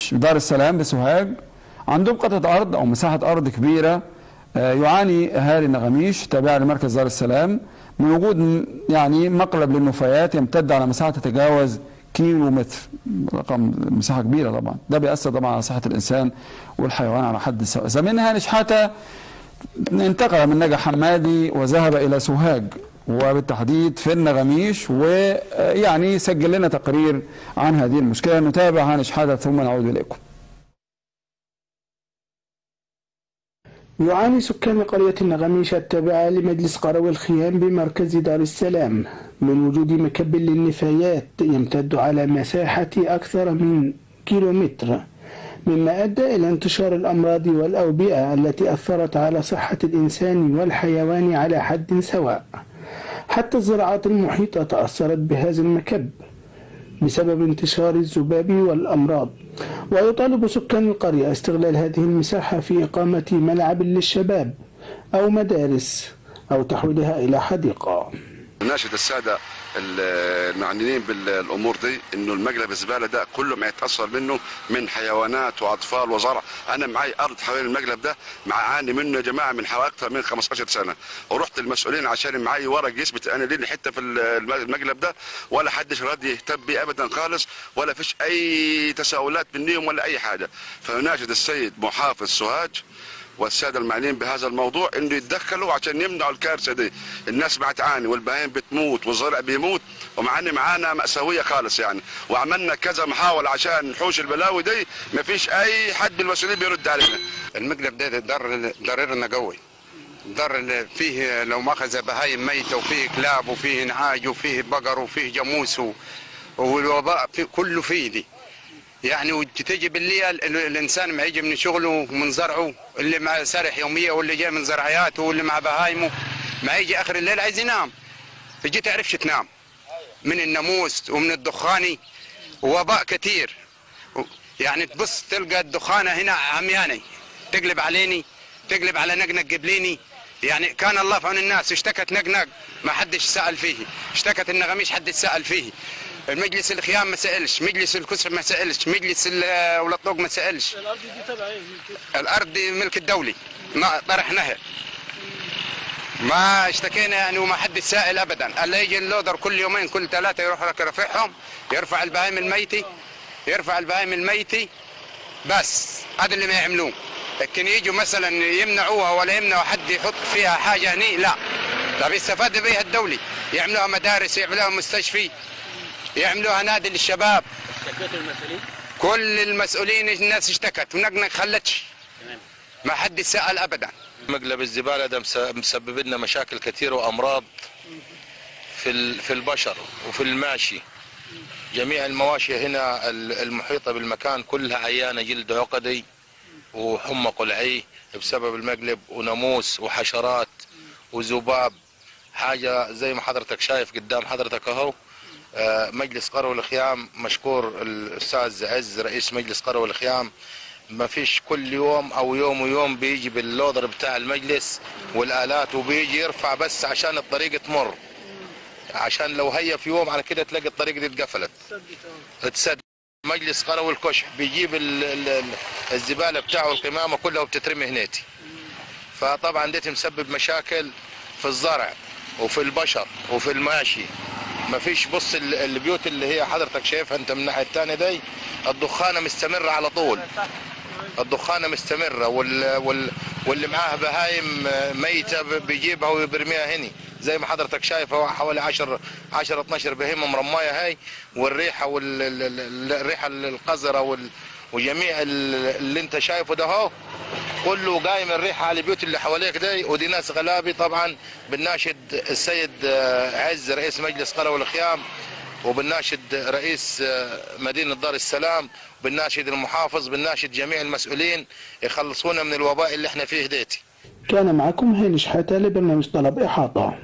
دار السلام بسوهاج عندهم قطعه ارض او مساحه ارض كبيره آه، يعاني اهالي نغميش تابعه لمركز دار السلام من وجود م- يعني مقلب للنفايات يمتد على مساحه تتجاوز كيلو متر رقم مساحه كبيره طبعا ده بيأثر طبعا على صحه الانسان والحيوان على حد سواء زميلنا هاني شحاته انتقل من نجا حمادي وذهب الى سوهاج وبالتحديد في النغميش ويعني سجل لنا تقرير عن هذه المشكله نتابع هاني شحاته ثم نعود اليكم يعاني سكان قرية النغميش التابعة لمجلس قروي الخيام بمركز دار السلام من وجود مكب للنفايات يمتد على مساحة أكثر من كيلومتر مما أدى إلى انتشار الأمراض والأوبئة التي أثرت على صحة الإنسان والحيوان على حد سواء حتى الزراعات المحيطة تأثرت بهذا المكب بسبب انتشار الذباب والأمراض ويطالب سكان القرية استغلال هذه المساحة في إقامة ملعب للشباب أو مدارس أو تحويلها إلى حديقة ناشد الساده المعنيين بالامور دي انه المقلب الزباله ده كله ما يتاثر منه من حيوانات واطفال وزرع انا معي ارض حوالين المقلب ده معاني منه يا جماعه من حوالي اكثر من 15 سنه ورحت المسؤولين عشان معي ورق يثبت انا لي حته في المقلب ده ولا حدش راضي يهتم بيه ابدا خالص ولا فيش اي تساؤلات منهم ولا اي حاجه فناشد السيد محافظ سوهاج والساده المعنيين بهذا الموضوع انه يتدخلوا عشان يمنعوا الكارثه دي الناس بتعاني والبهائم بتموت والزرع بيموت ومعاني معانا مأساوية خالص يعني وعملنا كذا محاولة عشان نحوش البلاوي دي مفيش اي حد من المسؤولين بيرد علينا المقلب ده ضر ضررنا قوي ضر اللي فيه لو ماخذ بهايم ميتة وفيه كلاب وفيه نعاج وفيه بقر وفيه جاموس و- والوباء في كله فيه دي يعني وتجي بالليل ال- الانسان ما يجي من شغله ومن زرعه اللي مع سارح يوميه واللي جاي من زرعياته واللي مع بهايمه ما يجي اخر الليل عايز ينام تجي تعرفش تنام من الناموس ومن الدخاني وباء كتير و- يعني تبص تلقى الدخانه هنا عمياني تقلب عليني تقلب على نقنق قبليني يعني كان الله في عون الناس اشتكت نقنق ما حدش سأل فيه اشتكت النغميش حد سأل فيه المجلس الخيام ما سألش مجلس الكسر ما سألش مجلس ال- ولطوق ما سألش الارض دي تبع ايه؟ الارض دي ملك الدولي ما طرح نهر ما اشتكينا يعني وما حد سائل ابدا الا يجي اللودر كل يومين كل ثلاثه يروح لك رافعهم يرفع البهايم الميتي يرفع البهايم الميتي بس هذا اللي ما يعملوه لكن يجوا مثلا يمنعوها ولا يمنعوا حد يحط فيها حاجه هني لا طب يستفاد بها الدولي يعملوها مدارس يعملوها مستشفي يعملوها نادي للشباب شكيتوا المسؤولين؟ كل المسؤولين الناس اشتكت ونقنق خلتش ما حد سأل ابدا مقلب الزباله ده مس- مسبب لنا مشاكل كثيره وامراض في ال- في البشر وفي الماشي جميع المواشي هنا ال- المحيطه بالمكان كلها عيانه جلد عقدي وحمى قلعي بسبب المقلب وناموس وحشرات وذباب حاجه زي ما حضرتك شايف قدام حضرتك اهو آه، مجلس قروي الخيام مشكور الاستاذ عز رئيس مجلس قروي الخيام ما فيش كل يوم او يوم ويوم بيجي باللودر بتاع المجلس والالات وبيجي يرفع بس عشان الطريق تمر عشان لو هي في يوم على كده تلاقي الطريق دي اتقفلت تسد مجلس قروي الكشح بيجيب ال- ال- ال- الزباله بتاعه القمامه كلها وبتترمي هنيتي فطبعا ده مسبب مشاكل في الزرع وفي البشر وفي الماشي ما فيش بص ال- البيوت اللي هي حضرتك شايفها انت من الناحيه الثانيه دي الدخانه مستمره على طول الدخانه مستمره وال وال واللي معاه بهايم ميته ب- بيجيبها وبيرميها هني زي ما حضرتك شايف هو حوالي 10 10 12 بهيمه مرمايه هاي والريحه والريحه القذره وال وجميع ال- اللي انت شايفه ده اهو كله جاي من ريحه على البيوت اللي حواليك دي ودي ناس غلابي طبعا بناشد السيد آه، عز رئيس مجلس قروي الخيام وبناشد رئيس آه، مدينه دار السلام بناشد المحافظ بناشد جميع المسؤولين يخلصونا من الوباء اللي احنا فيه ديتي كان معكم هاني شحاتة لبرنامج طلب إحاطة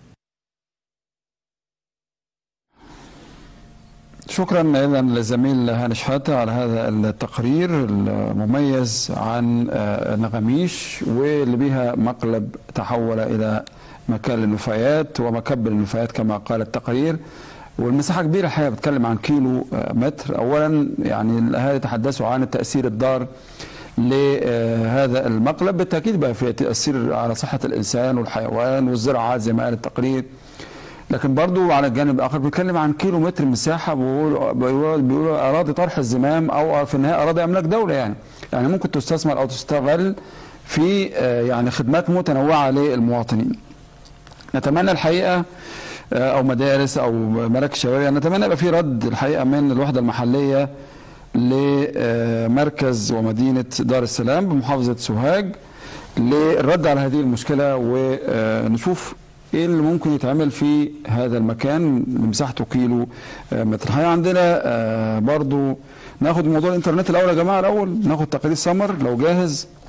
شكرا ايضا للزميل هاني شحاته على هذا التقرير المميز عن آه، نغميش واللي بها مقلب تحول الى مكان للنفايات ومكب للنفايات كما قال التقرير والمساحه كبيره الحقيقه بتكلم عن كيلو آه، متر اولا يعني الاهالي تحدثوا عن تاثير الدار لهذا المقلب بالتاكيد بقى في تاثير على صحه الانسان والحيوان والزراعات زي ما قال التقرير لكن برضو على الجانب الاخر بيتكلم عن كيلو متر مساحه بيقولوا بيقولوا بيقولوا اراضي طرح الزمام او في النهايه اراضي املاك دوله يعني يعني ممكن تستثمر او تستغل في آه، يعني خدمات متنوعه للمواطنين. نتمنى الحقيقه آه، او مدارس او مراكز شبابيه نتمنى يبقى في رد الحقيقه من الوحده المحليه لمركز ومدينه دار السلام بمحافظه سوهاج للرد على هذه المشكله ونشوف ايه اللي ممكن يتعمل في هذا المكان مساحته كيلو آه، متر الحقيقه عندنا آه، برضو ناخد موضوع الانترنت الاول يا جماعه الاول ناخد تقرير سمر لو جاهز